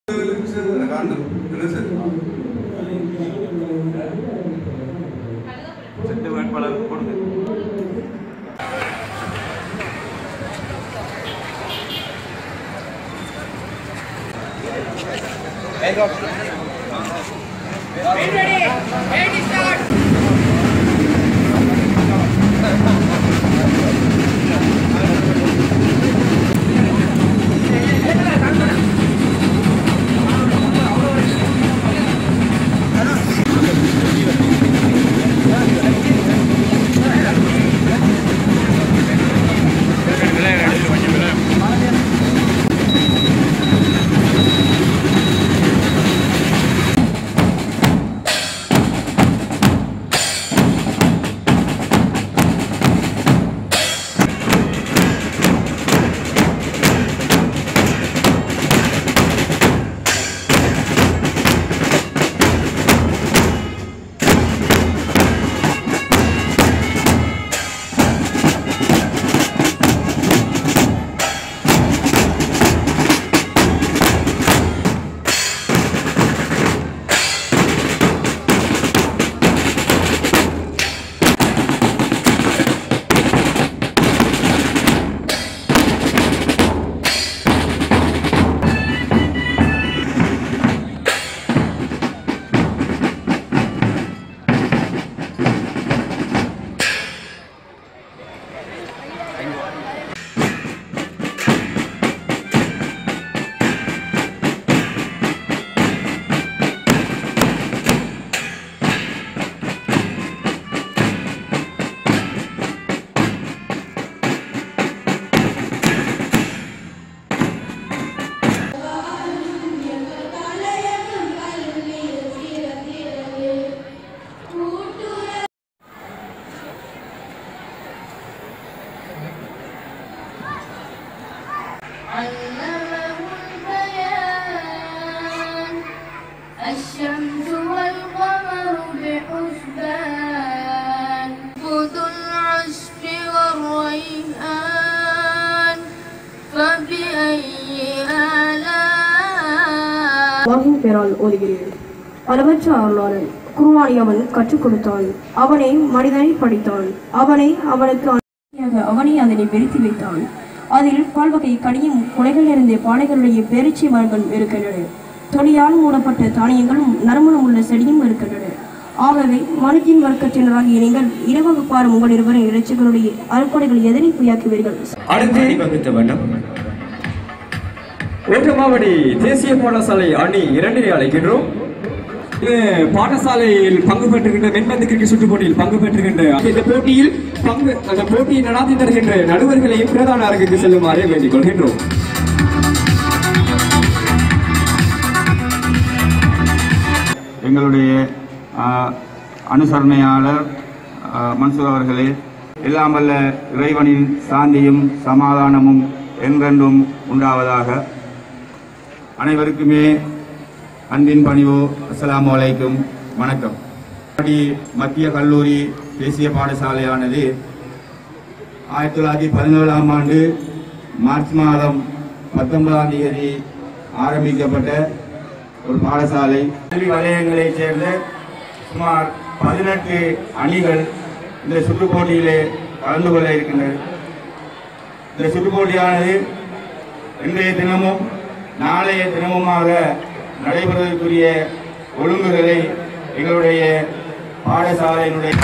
കാണുന്നു என்ன sir set வேட்பாளர் கொடுங்க علمه البيان الشمس والقمر بحسبان خذ العشب والريحان فبأي آلاء அல்லாஹின் பெயரால் ஓதுகிறேன் அளவற்ற அருளாளன் குருவானை அவன் கற்றுக் கொடுத்தான் அவனை மனிதனை படித்தான் அவனை அவனுக்கு அனுப்பியாக அவனை அதனை வெறுத்து வைத்தான் அதில் பால்வகை கனியும் குலைகள் நிறைந்த பானைகளுடைய பேரிச்சை மரங்கள் இருக்கின்றன தொலியால் மூடப்பட்ட தானியங்களும் நறுமணம் உள்ள செடியும் இருக்கின்றன ஆகவே மனுஜின் வர்க்கத்தினராகிய நீங்கள் இரவு பாரும் உங்கள் இருவரின் இறைச்சிகளுடைய அறுப்படைகள் எதனை பொய்யாக்குவீர்கள் அடுத்து வகுத்த வண்ணம் ஓட்டமாவடி தேசிய பாடசாலை அணி இரண்டினை அழைக்கின்றோம் இது பாடசாலையில் பங்கு பெற்றுகின்ற மென்பந்து கிரிக்கெட் சுற்று போட்டியில் பங்கு பெற்றுகின்ற இந்த போட்டியில் பங்கு அந்த போட்டியை நடாத்தி தருகின்ற நடுவர்களையும் பிரதான அரங்குக்கு செல்லுமாறு வேண்டிக் கொள்கின்றோம் எங்களுடைய ஆ, அனுசரணையாளர் ஆ, மன்சூர் அவர்களே எல்லாம் வல்ல இறைவனின் சாந்தியும் சமாதானமும் என்றென்றும் உண்டாவதாக அனைவருக்குமே அன்பின் பணிவு அஸ்ஸலாமு அலைக்கும் வணக்கம் பாடி மத்திய கல்லூரி தேசிய பாடசாலையானது ஆயிரத்தி தொள்ளாயிரத்தி பதினேழாம் ஆண்டு மார்ச் மாதம் பத்தொன்பதாம் தேதி ஆரம்பிக்கப்பட்ட ஒரு பாடசாலை கல்வி வலயங்களைச் சேர்ந்த சுமார் பதினெட்டு அணிகள் இந்த சுற்றுப் போட்டியிலே கலந்து கொள்ள இருக்கின்றன இந்த சுற்றுப் போட்டியானது இன்றைய தினமும் நாளைய தினமுமாக நடைபெறுவதற்குரிய ஒழுங்குகளை எங்களுடைய பாடசாலையினுடைய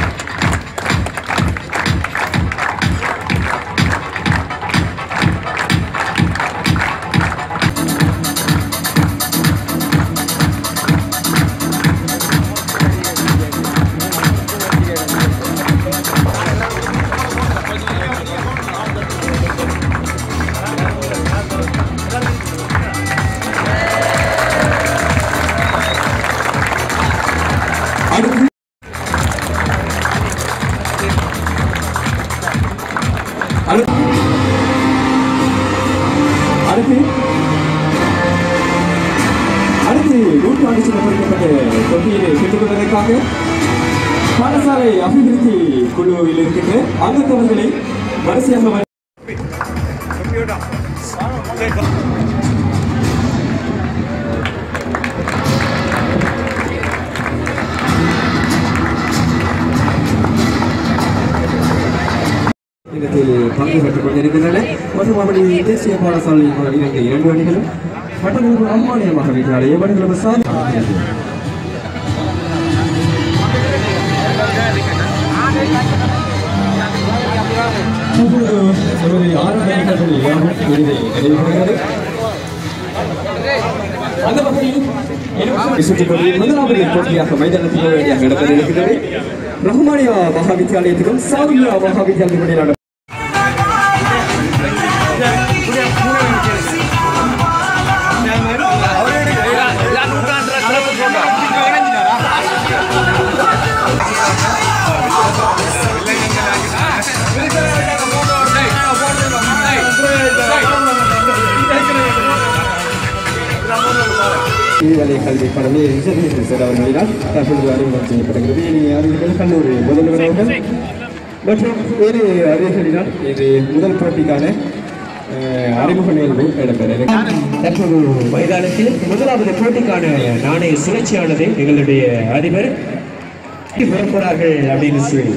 அடுத்து அடுத்து அடுத்து அடுத்து நூற்றாண்டு சின்னப்படுத்தப்பட்ட தொட்டியிலே பெற்றுக் கொள்வதற்காக பாடசாலை அபிவிருத்தி குழுவில் இருக்கின்ற அங்கத்தவர்களை வரிசையாக வ- இடத்தில் பங்கு பெற்றுக் கொண்டிருக்கின்றன மற்றும் அப்படி தேசிய பாடசாலையில் இணைந்த இரண்டு அணிகளும் மற்றொரு அம்மானியமாக வைக்கிறார் எவர்களும் சார் இப்பொழுது நமது ஆரம்ப அணிகள் யாவும் இறுதி நிறைவுறுகிறது அந்த வகையில் சுற்றுப் போட்டியில் முதலாவது போட்டியாக மைதானத்தில் போட்டியாக நடக்க இருக்கிறது ரஹ்மானியா மகாவித்யாலயத்திலும் சாவியா மகாவித்யாலயத்திலும் இடையிலான வேலை கல்வி படமே சார் அவர்களினால் தற்பொழுது அறிமுகம் செய்யப்படுகிறது இனி அறிவிகள் கல்லூரி முதல்வர் அவர்கள் மற்றும் வேறு அறிவிகளினால் இது முதல் போட்டிக்கான அஹ், அறிமுக நிகழ்வு இடம்பெற இருக்கிறது. தற்போது மைதானத்தில் முதலாவது போட்டிக்கான நாணய சுழற்சியானது எங்களுடைய அதிபர் புறப்போறார்கள் அப்படின்னு சொல்லி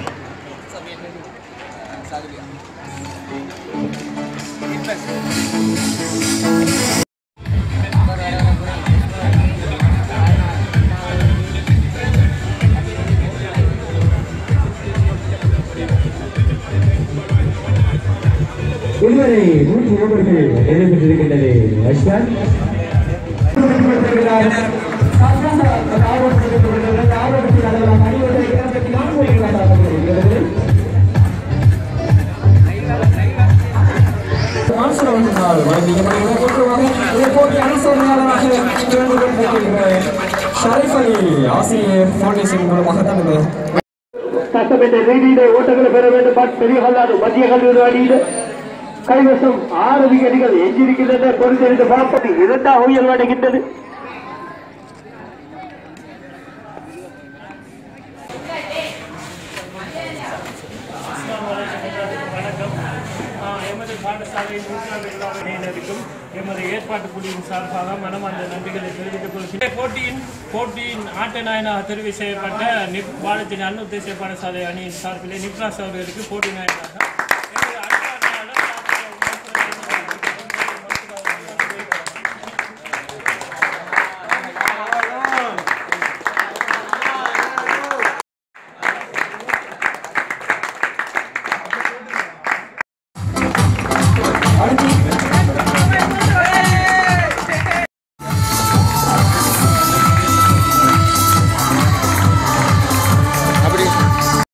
இதுவரை நூற்றி ஓவர்கள் நிறைவேற்றிருக்கின்றது அஸ்வான் ஷரீஃப் அலி ஆசிரியர் ஃபவுண்டேஷன் மூலமாக தான் இந்த சட்டமன்ற ரீதியிலே ஓட்டங்களை பெற வேண்டும் பட் பெரிய கல்லாது மத்திய கல்லூரி அணியில கைவசம் ஆறு விக்கெட்டுகள் எஞ்சிருக்கின்றன பொறுத்தெடுத்து பார்ப்பது இரண்டாக உயர்வடைகின்றது வணக்கம் ஆஹ் எமது பாடசாலை நூற்றாண்டு விழாவினருக்கும் எமது ஏற்பாட்டு குழுவின் சார்பாக மனமார்ந்த நன்றிகளை தெரிவித்துக் கொள்கிறேன் போட்டியின் போட்டியின் ஆட்ட நாயனாக தெரிவு செய்யப்பட்ட நிப் பாலத்தின் அண்ணு தேசிய பாடசாலை அணியின் சார்பிலே நிப்ராஸ் அவர்களுக்கு போட்டி நாயனாக எமது அன்பான அடுத்து